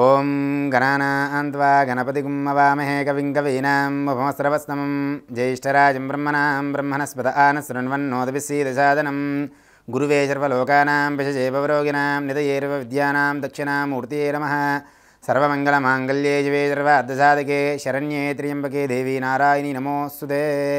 ఓం గణానాన్వా గణపతిగుం అవామహే కవిం కవీనాం ఉపమస్రవస్తమం జ్యేష్ఠరాజం బ్రహ్మణాం బ్రహ్మణస్పద ఆన శృణ్వన్నోదభిసీదసాదనం గురువే సర్వలోకానాం విషజేపవరోగిణాం నిదయేర్వ విద్యానాం దక్షిణామూర్తియే నమః సర్వమంగళమాంగళ్యే జీవే సర్వార్థసాధకే శరణ్యే త్ర్యంబకే దేవి నారాయణి నమోస్తుతే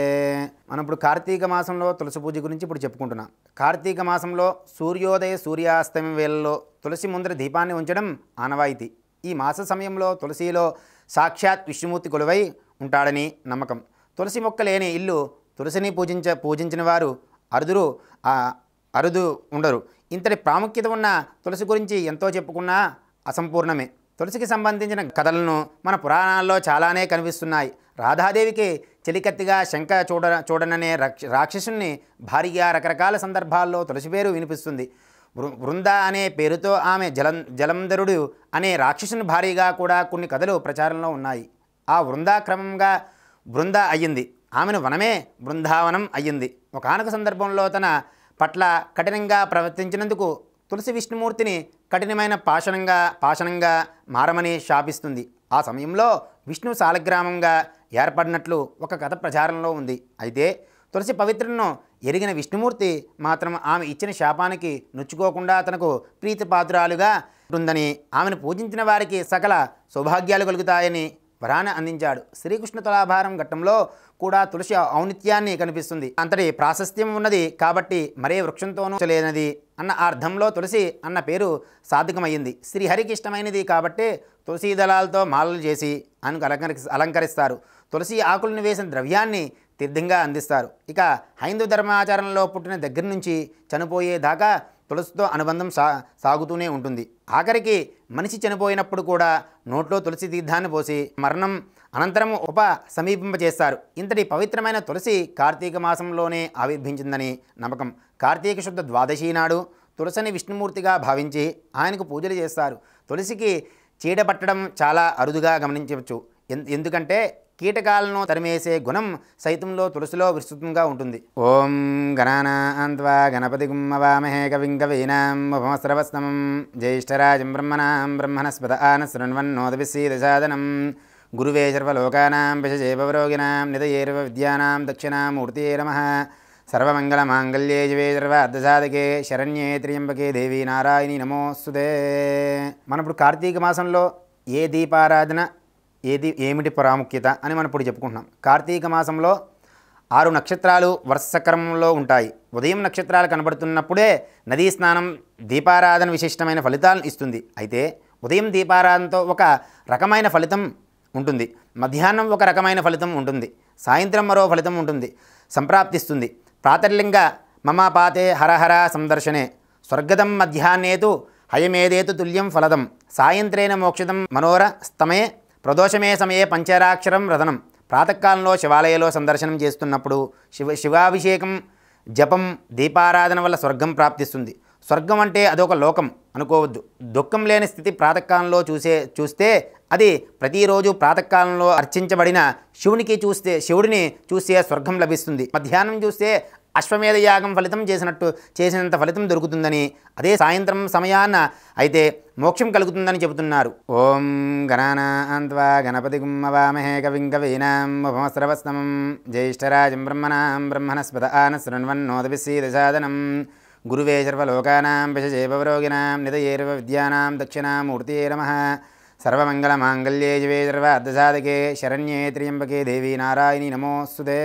మనం ఇప్పుడు కార్తీక మాసంలో తులసి పూజ గురించి ఇప్పుడు చెప్పుకుంటున్నాం కార్తీక మాసంలో సూర్యోదయ సూర్యాస్తమయం వేళల్లో తులసి ముందర దీపాన్ని ఉంచడం ఆనవాయితీ ఈ మాస సమయంలో తులసిలో సాక్షాత్ విష్ణుమూర్తి కొలువై ఉంటాడని నమ్మకం తులసి మొక్క లేని ఇల్లు తులసిని పూజించ పూజించిన వారు అరుదురు ఆ, అరుదు ఉండరు ఇంతటి ప్రాముఖ్యత ఉన్న తులసి గురించి ఎంతో చెప్పుకున్నా అసంపూర్ణమే తులసికి సంబంధించిన కథలను మన పురాణాల్లో చాలానే కనిపిస్తున్నాయి రాధాదేవికి చెలికత్తిగా శంక చూడ చూడననే రక్ష రాక్షసుని భారీగా రకరకాల సందర్భాల్లో తులసి పేరు వినిపిస్తుంది వృ వృంద అనే పేరుతో ఆమె జలం జలంధరుడు అనే రాక్షసుని భారీగా కూడా కొన్ని కథలు ప్రచారంలో ఉన్నాయి ఆ వృంద క్రమంగా బృంద అయ్యింది ఆమెను వనమే బృందావనం అయ్యింది ఒకనొక సందర్భంలో తన పట్ల కఠినంగా ప్రవర్తించినందుకు తులసి విష్ణుమూర్తిని కఠినమైన పాషణంగా పాషణంగా మారమని శాపిస్తుంది ఆ సమయంలో విష్ణు సాలగ్రామంగా ఏర్పడినట్లు ఒక కథ ప్రచారంలో ఉంది అయితే తులసి పవిత్రను ఎరిగిన విష్ణుమూర్తి మాత్రం ఆమె ఇచ్చిన శాపానికి నొచ్చుకోకుండా తనకు ప్రీతిపాత్రాలుగా ఉంటుందని ఆమెను పూజించిన వారికి సకల సౌభాగ్యాలు కలుగుతాయని వరాన్ని అందించాడు శ్రీకృష్ణ తులాభారం ఘట్టంలో కూడా తులసి ఔనిత్యాన్ని కనిపిస్తుంది అంతటి ప్రాశస్త్యం ఉన్నది కాబట్టి మరే వృక్షంతోనూ లేనది అన్న అర్థంలో తులసి అన్న పేరు సాధకమైంది శ్రీహరికి ఇష్టమైనది కాబట్టి తులసి దళాలతో మాలలు చేసి ఆయనకు అలంకరి అలంకరిస్తారు తులసి ఆకులను వేసిన ద్రవ్యాన్ని తీర్థంగా అందిస్తారు ఇక హైందూ ధర్మాచారంలో పుట్టిన దగ్గర నుంచి చనిపోయే దాకా తులసితో అనుబంధం సా సాగుతూనే ఉంటుంది ఆఖరికి మనిషి చనిపోయినప్పుడు కూడా నోట్లో తులసి తీర్థాన్ని పోసి మరణం అనంతరం ఉప సమీపింపజేస్తారు ఇంతటి పవిత్రమైన తులసి కార్తీక మాసంలోనే ఆవిర్భించిందని నమ్మకం కార్తీక శుద్ధ ద్వాదశి నాడు తులసిని విష్ణుమూర్తిగా భావించి ఆయనకు పూజలు చేస్తారు తులసికి చీడ పట్టడం చాలా అరుదుగా గమనించవచ్చు ఎన్- ఎందుకంటే కీటకాలను తరిమేసే గుణం సైతంలో తులసిలో విస్తృతంగా ఉంటుంది ఓం గణానాన్వా గణపతి గుమ్మవామహే కవిం కవీనాం ఉపమస్రవస్తమం జ్యేష్ఠరాజం బ్రహ్మణాం బ్రహ్మణస్పద ఆన శృణ్వన్నోదభిసీదసాదనం గురువే సర్వలోకానాం విషజేపవరోగిణాం నిదయేర్వ విద్యానాం దక్షిణామూర్తియే నమః సర్వమంగళమాంగళ్యే జీవే సర్వార్థసాధకే శరణ్యే త్ర్యంబకే దేవి నారాయణి నమోస్తుతే మనం ఇప్పుడు కార్తీక మాసంలో ఏ దీపారాధన ఏది ఏమిటి ప్రాముఖ్యత అని మనం ఇప్పుడు చెప్పుకుంటున్నాం కార్తీక మాసంలో ఆరు నక్షత్రాలు వరుస క్రమంలో ఉంటాయి ఉదయం నక్షత్రాలు కనబడుతున్నప్పుడే నదీ స్నానం దీపారాధన విశిష్టమైన ఫలితాలను ఇస్తుంది అయితే ఉదయం దీపారాధనతో ఒక రకమైన ఫలితం ఉంటుంది మధ్యాహ్నం ఒక రకమైన ఫలితం ఉంటుంది సాయంత్రం మరో ఫలితం ఉంటుంది సంప్రాప్తిస్తుంది ప్రాతర్లింగ మమ పాతే హరహర సందర్శనే స్వర్గదం మధ్యాహ్నేతు హయమేదేతు తుల్యం ఫలదం సాయంత్రేణ మోక్షదం మనోర స్తమే ప్రదోషమే సమయే పంచరాక్షరం రథనం ప్రాతకాలంలో శివాలయంలో సందర్శనం చేస్తున్నప్పుడు శివ శివాభిషేకం జపం దీపారాధన వల్ల స్వర్గం ప్రాప్తిస్తుంది స్వర్గం అంటే అదొక లోకం అనుకోవద్దు దుఃఖం లేని స్థితి ప్రాతకాలంలో చూసే చూస్తే అది ప్రతిరోజు ప్రాతకాలంలో అర్చించబడిన శివునికి చూస్తే శివుడిని చూస్తే స్వర్గం లభిస్తుంది మధ్యాహ్నం చూస్తే అశ్వమేధ యాగం ఫలితం చేసినట్టు చేసినంత ఫలితం దొరుకుతుందని అదే సాయంత్రం సమయాన్న అయితే మోక్షం కలుగుతుందని చెబుతున్నారు ఓం గణానాన్వా గణపతి గుమ్మవామహే కవిం కవీనాం ఉపమస్రవస్తమం జ్యేష్ఠరాజం బ్రహ్మణాం బ్రహ్మణస్పద ఆన శృణ్వన్నోదభిసీదసాదనం గురువే సర్వలోకానాం విషజేపవరోగిణాం నిదయేర్వ విద్యానాం దక్షిణామూర్తియే నమః సర్వమంగళమాంగళ్యే జీవే సర్వార్థసాధకే శరణ్యే త్ర్యంబకే దేవి నారాయణి నమోస్తుతే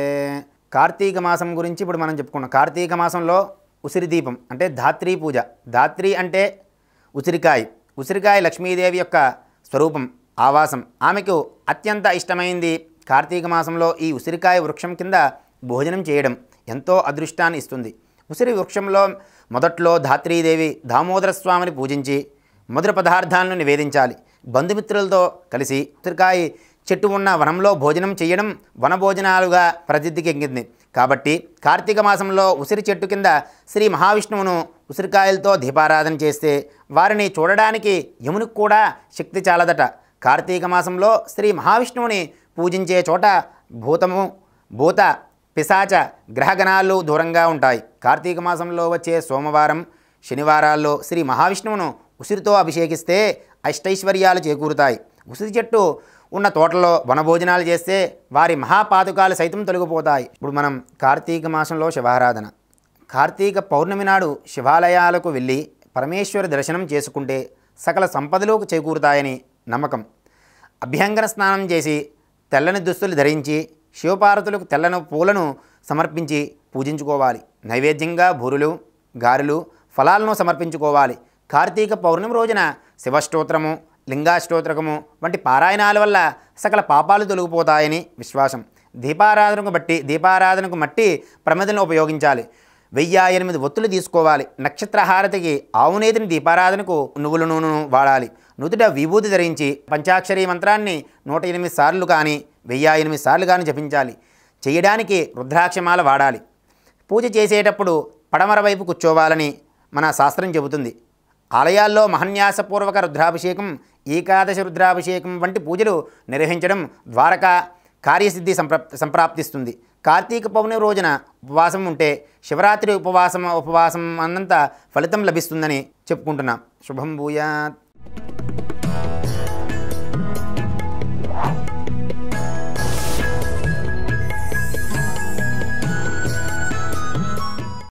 కార్తీక మాసం గురించి ఇప్పుడు మనం చెప్పుకున్నాం కార్తీక మాసంలో ఉసిరి దీపం అంటే ధాత్రీ పూజ ధాత్రి అంటే ఉసిరికాయ ఉసిరికాయ లక్ష్మీదేవి యొక్క స్వరూపం ఆవాసం ఆమెకు అత్యంత ఇష్టమైంది కార్తీక మాసంలో ఈ ఉసిరికాయ వృక్షం కింద భోజనం చేయడం ఎంతో అదృష్టాన్ని ఇస్తుంది ఉసిరి వృక్షంలో మొదట్లో ధాత్రీదేవి దామోదర స్వామిని పూజించి మధుర పదార్థాలను నివేదించాలి బంధుమిత్రులతో కలిసి ఉసిరికాయ చెట్టు ఉన్న వనంలో భోజనం చేయడం వనభోజనాలుగా ప్రసిద్ధికి ఎక్కింది కాబట్టి కార్తీక మాసంలో ఉసిరి చెట్టు కింద శ్రీ మహావిష్ణువును ఉసిరికాయలతో దీపారాధన చేస్తే వారిని చూడడానికి యమునికి కూడా శక్తి చాలదట కార్తీక మాసంలో శ్రీ మహావిష్ణువుని పూజించే చోట భూతము భూత పిశాచ గ్రహగణాలు దూరంగా ఉంటాయి కార్తీక మాసంలో వచ్చే సోమవారం శనివారాల్లో శ్రీ మహావిష్ణువును ఉసిరితో అభిషేకిస్తే అష్టైశ్వర్యాలు చేకూరుతాయి ఉసిరి చెట్టు ఉన్న తోటలో వనభోజనాలు చేస్తే వారి మహాపాతకాలు సైతం తొలగిపోతాయి ఇప్పుడు మనం కార్తీక మాసంలో శివారాధన కార్తీక పౌర్ణమి నాడు శివాలయాలకు వెళ్ళి పరమేశ్వర దర్శనం చేసుకుంటే సకల సంపదలు చేకూరుతాయని నమ్మకం అభ్యంగన స్నానం చేసి తెల్లని దుస్తులు ధరించి శివపార్వతులకు తెల్లని పూలను సమర్పించి పూజించుకోవాలి నైవేద్యంగా బూరులు గారెలు ఫలాలను సమర్పించుకోవాలి కార్తీక పౌర్ణమి రోజున శివస్తోత్రము లింగాష్టోత్రకము వంటి పారాయణాల వల్ల సకల పాపాలు తొలగిపోతాయని విశ్వాసం దీపారాధనకు బట్టి దీపారాధనకు మట్టి ప్రమిదలను ఉపయోగించాలి వెయ్యి ఎనిమిది ఒత్తులు తీసుకోవాలి నక్షత్ర హారతికి ఆవునేతిని దీపారాధనకు నువ్వుల నూనెను వాడాలి నుదుట విభూతి ధరించి పంచాక్షరి మంత్రాన్ని నూట ఎనిమిది సార్లు కానీ వెయ్యి ఎనిమిది సార్లు కానీ జపించాలి చేయడానికి రుద్రాక్షమాల వాడాలి పూజ చేసేటప్పుడు పడమర వైపు కూర్చోవాలని మన శాస్త్రం చెబుతుంది ఆలయాల్లో మహన్యాసపూర్వక రుద్రాభిషేకం ఏకాదశి రుద్రాభిషేకం వంటి పూజలు నిర్వహించడం ద్వారకా కార్యసిద్ధి సంప్ర సంప్రాప్తిస్తుంది కార్తీక పౌర్ణమి రోజున ఉపవాసం ఉంటే శివరాత్రి ఉపవాసం ఉపవాసం అన్నంత ఫలితం లభిస్తుందని చెప్పుకుంటున్నాం శుభం భూయాత్